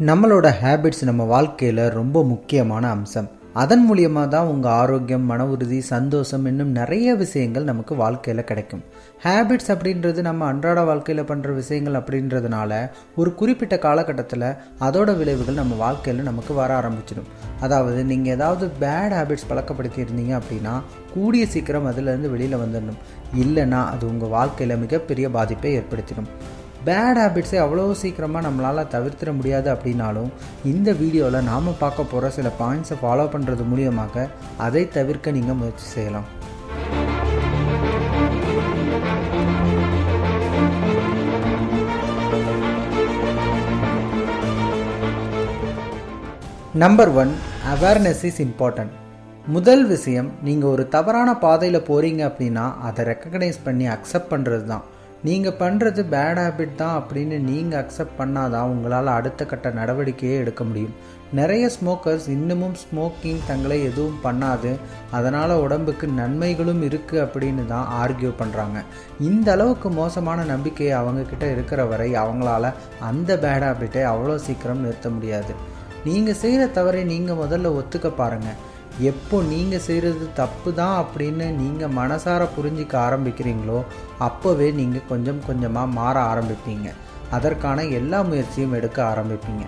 நம்மளோட ஹேபிட்ஸ் நம்ம வாழ்க்கையில் ரொம்ப முக்கியமான அம்சம் அதன் மூலியமாக தான் உங்கள் ஆரோக்கியம் மன உறுதி சந்தோஷம் இன்னும் நிறைய விஷயங்கள் நமக்கு வாழ்க்கையில் கிடைக்கும் ஹேபிட்ஸ் அப்படின்றது நம்ம அன்றாட வாழ்க்கையில் பண்ணுற விஷயங்கள் அப்படின்றதுனால ஒரு குறிப்பிட்ட காலகட்டத்தில் அதோட விளைவுகள் நம்ம வாழ்க்கையில் நமக்கு வர ஆரம்பிச்சிடும் அதாவது நீங்கள் ஏதாவது பேட் ஹேபிட்ஸ் பழக்கப்படுத்தி இருந்தீங்க அப்படின்னா கூடிய சீக்கிரம் அதிலிருந்து வெளியில் வந்துடணும் இல்லைன்னா அது உங்கள் வாழ்க்கையில் மிகப்பெரிய பாதிப்பை ஏற்படுத்திடும் பேட் ஹேபிட்ஸை அவ்வளோ சீக்கிரமாக நம்மளால் தவிர்த்திட முடியாது அப்படின்னாலும் இந்த வீடியோவில் நாம் பார்க்க போகிற சில பாயிண்ட்ஸை ஃபாலோ பண்ணுறது மூலியமாக அதை தவிர்க்க நீங்கள் முயற்சி செய்யலாம் number one awareness is important முதல் விஷயம் நீங்கள் ஒரு தவறான பாதையில் போகிறீங்க அப்படின்னா அதை ரெக்கக்னைஸ் பண்ணி அக்செப்ட் பண்ணுறது தான் நீங்கள் பண்ணுறது பேட் ஹேபிட் தான் அப்படின்னு நீங்கள் அக்செப்ட் பண்ணாதான் உங்களால் அடுத்த கட்ட நடவடிக்கையே எடுக்க முடியும் நிறைய ஸ்மோக்கர்ஸ் இன்னமும் ஸ்மோக்கிங் தங்களை எதுவும் பண்ணாது அதனால் உடம்புக்கு நன்மைகளும் இருக்குது அப்படின்னு தான் ஆர்கியூ பண்ணுறாங்க இந்த அளவுக்கு மோசமான நம்பிக்கை அவங்கக்கிட்ட இருக்கிற வரை அவங்களால அந்த பேட் ஹேபிட்டை அவ்வளோ சீக்கிரம் நிறுத்த முடியாது நீங்கள் செய்கிற தவறை நீங்கள் முதல்ல ஒத்துக்க பாருங்கள் எப்போ நீங்கள் செய்கிறது தப்பு தான் அப்படின்னு நீங்கள் மனசார புரிஞ்சிக்க ஆரம்பிக்கிறீங்களோ அப்போவே நீங்கள் கொஞ்சம் கொஞ்சமாக மாற ஆரம்பிப்பீங்க அதற்கான எல்லா முயற்சியும் எடுக்க ஆரம்பிப்பீங்க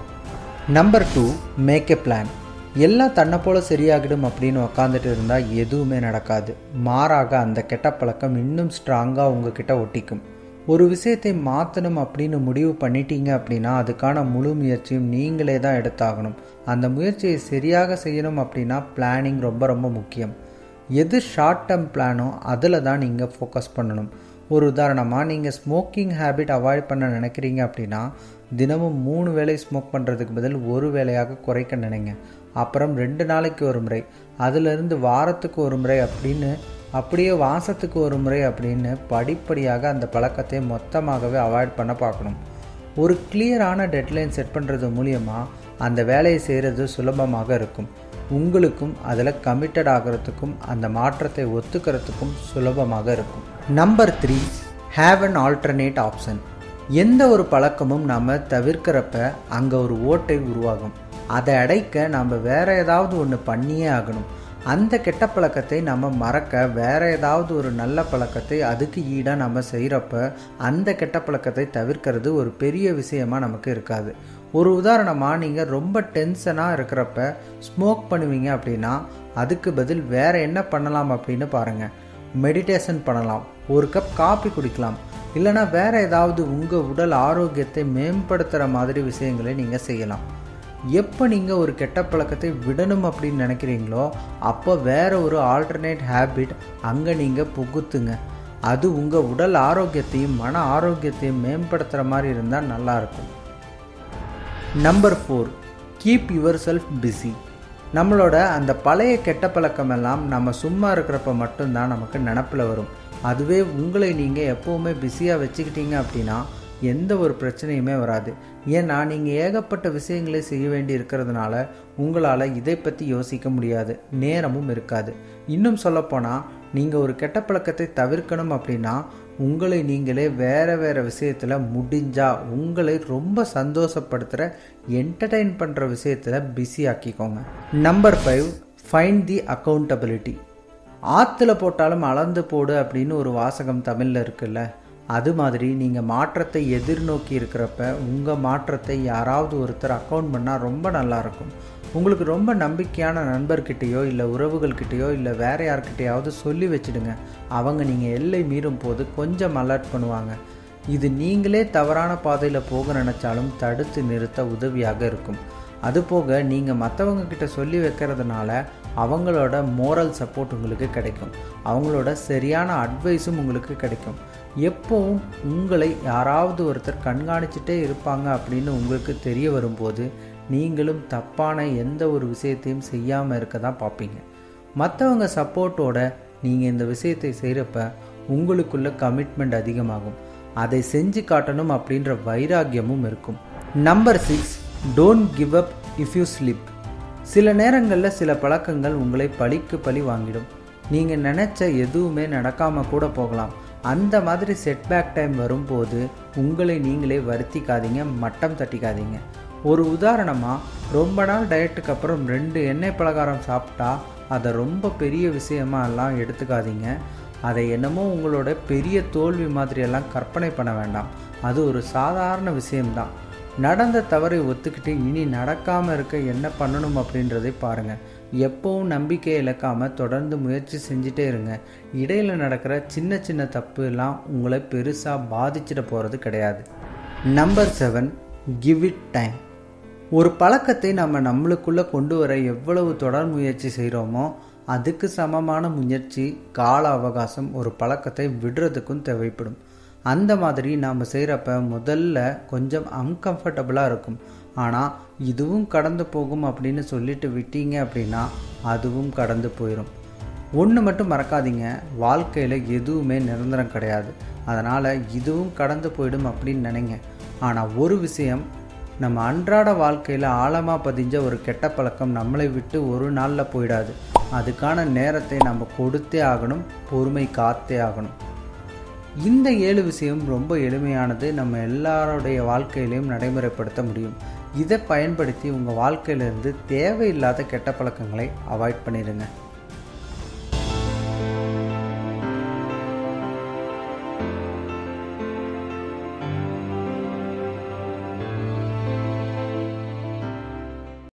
number two make a plan எல்லாம் தன்னை போல் சரியாகிடும் அப்படின்னு உக்காந்துட்டு இருந்தால் எதுவுமே நடக்காது மாறாக அந்த கெட்ட பழக்கம் இன்னும் ஸ்ட்ராங்காக உங்ககிட்ட ஒட்டிக்கும் ஒரு விஷயத்தை மாற்றணும் அப்படின்னு முடிவு பண்ணிட்டீங்க அப்படின்னா அதுக்கான முழு முயற்சியும் நீங்களே தான் எடுத்தாகணும் அந்த முயற்சியை சரியாக செய்யணும் அப்படின்னா பிளானிங் ரொம்ப ரொம்ப முக்கியம் எது ஷார்ட் டேர்ம் பிளானோ அதில் தான் நீங்கள் ஃபோக்கஸ் பண்ணணும் ஒரு உதாரணமாக நீங்கள் ஸ்மோக்கிங் ஹேபிட் அவாய்ட் பண்ண நினைக்கிறீங்க அப்படின்னா தினமும் மூணு வேளை ஸ்மோக் பண்ணுறதுக்கு பதில் ஒரு வேலையாக குறைக்க நினைங்க அப்புறம் ரெண்டு நாளைக்கு ஒரு முறை அதிலிருந்து வாரத்துக்கு ஒரு முறை அப்படின்னு அப்படியே வாசத்துக்கு ஒரு முறை அப்படின்னு படிப்படியாக அந்த பழக்கத்தை மொத்தமாகவே அவாய்ட் பண்ண பார்க்கணும் ஒரு கிளியரான டெட்லைன் செட் பண்ணுறது மூலியமாக அந்த வேலையை செய்கிறது சுலபமாக இருக்கும் உங்களுக்கும் அதில் கமிட்டட் ஆகிறதுக்கும் அந்த மாற்றத்தை ஒத்துக்கிறதுக்கும் சுலபமாக இருக்கும் number three have an alternate option எந்த ஒரு பழக்கமும் நம்ம தவிர்க்கிறப்ப அங்கே ஒரு ஓட்டை உருவாகும் அதை அடைக்க நம்ம வேற ஏதாவது ஒன்று பண்ணியே ஆகணும் அந்த கெட்ட பழக்கத்தை நம்ம மறக்க வேற ஏதாவது ஒரு நல்ல பழக்கத்தை அதுக்கு ஈடாக நம்ம செய்கிறப்ப அந்த கெட்ட பழக்கத்தை தவிர்க்கிறது ஒரு பெரிய விஷயமா நமக்கு இருக்காது ஒரு உதாரணமாக நீங்கள் ரொம்ப டென்ஷனாக இருக்கிறப்ப ஸ்மோக் பண்ணுவீங்க அப்படின்னா அதுக்கு பதில் வேற என்ன பண்ணலாம் அப்படின்னு பாருங்கள் மெடிடேஷன் பண்ணலாம் ஒரு கப் காஃபி குடிக்கலாம் இல்லைனா வேற ஏதாவது உங்கள் உடல் ஆரோக்கியத்தை மேம்படுத்துகிற மாதிரி விஷயங்களை நீங்கள் செய்யலாம் எப்போ நீங்கள் ஒரு கெட்ட பழக்கத்தை விடணும் அப்படின்னு நினைக்கிறீங்களோ அப்போ வேற ஒரு ஆல்டர்னேட் ஹேபிட் அங்கே நீங்கள் புகுத்துங்க அது உங்கள் உடல் ஆரோக்கியத்தையும் மன ஆரோக்கியத்தையும் மேம்படுத்துகிற மாதிரி இருந்தால் நல்லாயிருக்கும் number four keep yourself busy நம்மளோட அந்த பழைய கெட்ட பழக்கமெல்லாம் நம்ம சும்மா இருக்கிறப்ப மட்டும்தான் நமக்கு நினப்பில் வரும் அதுவே உங்களை நீங்கள் எப்போவுமே பிஸியாக வச்சுக்கிட்டீங்க அப்படின்னா எந்த ஒரு பிரச்சனையுமே வராது ஏன்னா நீங்கள் ஏகப்பட்ட விஷயங்களை செய்ய வேண்டி இருக்கிறதுனால உங்களால் இதை பற்றி யோசிக்க முடியாது நேரமும் இருக்காது இன்னும் சொல்லப்போனால் நீங்கள் ஒரு கெட்ட பழக்கத்தை தவிர்க்கணும் அப்படின்னா உங்களை நீங்களே வேறு வேறு விஷயத்தில் முடிஞ்சால் உங்களை ரொம்ப சந்தோஷப்படுத்துகிற என்டர்டெயின் பண்ணுற விஷயத்தில் பிஸி ஆக்கிக்கோங்க number five find the accountability ஆற்றுல போட்டாலும் அளந்து போடு அப்படின்னு ஒரு வாசகம் தமிழில் இருக்குல்ல அது மாதிரி நீங்கள் மாற்றத்தை எதிர்நோக்கி இருக்கிறப்ப உங்கள் மாற்றத்தை யாராவது ஒருத்தர் அக்கௌண்ட் பண்ணால் ரொம்ப நல்லாயிருக்கும் உங்களுக்கு ரொம்ப நம்பிக்கையான நண்பர்கிட்டேயோ இல்லை உறவுகள்கிட்டேயோ இல்லை வேறு யார்கிட்டையாவது சொல்லி வச்சுடுங்க அவங்க நீங்கள் எல்லை மீறும் போது கொஞ்சம் அலர்ட் பண்ணுவாங்க இது நீங்களே தவறான பாதையில் போக நினச்சாலும் தடுத்து நிறுத்த உதவியாக இருக்கும் அதுபோக நீங்கள் மற்றவங்க கிட்ட சொல்லி வைக்கிறதுனால அவங்களோட மோரல் சப்போர்ட் உங்களுக்கு கிடைக்கும் அவங்களோட சரியான அட்வைஸும் உங்களுக்கு கிடைக்கும் எப்போவும் உங்களை யாராவது ஒருத்தர் கண்காணிச்சுட்டே இருப்பாங்க அப்படின்னு உங்களுக்கு தெரிய வரும்போது நீங்களும் தப்பான எந்த ஒரு விஷயத்தையும் செய்யாமல் இருக்க தான் பார்ப்பீங்க மற்றவங்க சப்போர்ட்டோட நீங்கள் இந்த விஷயத்தை செய்கிறப்ப உங்களுக்குள்ள கமிட்மெண்ட் அதிகமாகும் அதை செஞ்சு காட்டணும் அப்படின்ற வைராக்கியமும் இருக்கும் number six don't give up if you slip சில நேரங்களில் சில பழக்கங்கள் உங்களை பழிக்கு பழி வாங்கிடும் நீங்கள் நினச்ச எதுவுமே நடக்காமல் கூட போகலாம் அந்த மாதிரி செட்பேக் டைம் வரும்போது உங்களை நீங்களே வருத்திக்காதீங்க மட்டம் தட்டிக்காதீங்க ஒரு உதாரணமாக ரொம்ப நாள் டயட்டுக்கு அப்புறம் ரெண்டு எண்ணெய் பலகாரம் சாப்பிட்டா அதை ரொம்ப பெரிய விஷயமா எல்லாம் எடுத்துக்காதீங்க அதை என்னமோ உங்களோட பெரிய தோல்வி மாதிரியெல்லாம் கற்பனை பண்ண வேண்டாம் அது ஒரு சாதாரண விஷயம்தான் நடந்த தவறை ஒத்துக்கிட்டு இனி நடக்காமல் இருக்க என்ன பண்ணணும் அப்படின்றதை பாருங்கள் எப்போவும் நம்பிக்கை இழக்காமல் தொடர்ந்து முயற்சி செஞ்சுட்டே இருங்க இடையில் நடக்கிற சின்ன சின்ன தப்பு எல்லாம் உங்களை பெருசாக பாதிச்சிட போகிறது கிடையாது number seven give it time ஒரு பழக்கத்தை நம்ம நம்மளுக்குள்ளே கொண்டு வர எவ்வளவு தொடர் முயற்சி செய்கிறோமோ அதுக்கு சமமான முயற்சி கால அவகாசம் ஒரு பழக்கத்தை விடுறதுக்கும் தேவைப்படும் அந்த மாதிரி நாம் செய்கிறப்ப முதல்ல கொஞ்சம் அன்கம்ஃபர்டபுளாக இருக்கும் ஆனால் இதுவும் கடந்து போகும் அப்படின்னு சொல்லிட்டு விட்டீங்க அப்படின்னா அதுவும் கடந்து போயிடும் ஒன்று மட்டும் மறக்காதீங்க வாழ்க்கையில் எதுவுமே நிரந்தரம் கிடையாது அதனால் இதுவும் கடந்து போயிடும் அப்படின்னு நினைங்க ஆனால் ஒரு விஷயம் நம்ம அன்றாட வாழ்க்கையில் ஆழமாக பதிஞ்ச ஒரு கெட்ட பழக்கம் நம்மளை விட்டு ஒரு நாளில் போயிடாது அதுக்கான நேரத்தை நம்ம கொடுத்தே ஆகணும் பொறுமை காத்தே ஆகணும் இந்த ஏழு விஷயம் ரொம்ப எளிமையானது நம்ம எல்லாருடைய வாழ்க்கையிலையும் நடைமுறைப்படுத்த முடியும் இதை பயன்படுத்தி உங்கள் வாழ்க்கையிலேருந்து தேவையில்லாத கெட்ட பழக்கங்களை அவாய்ட் பண்ணிடுங்க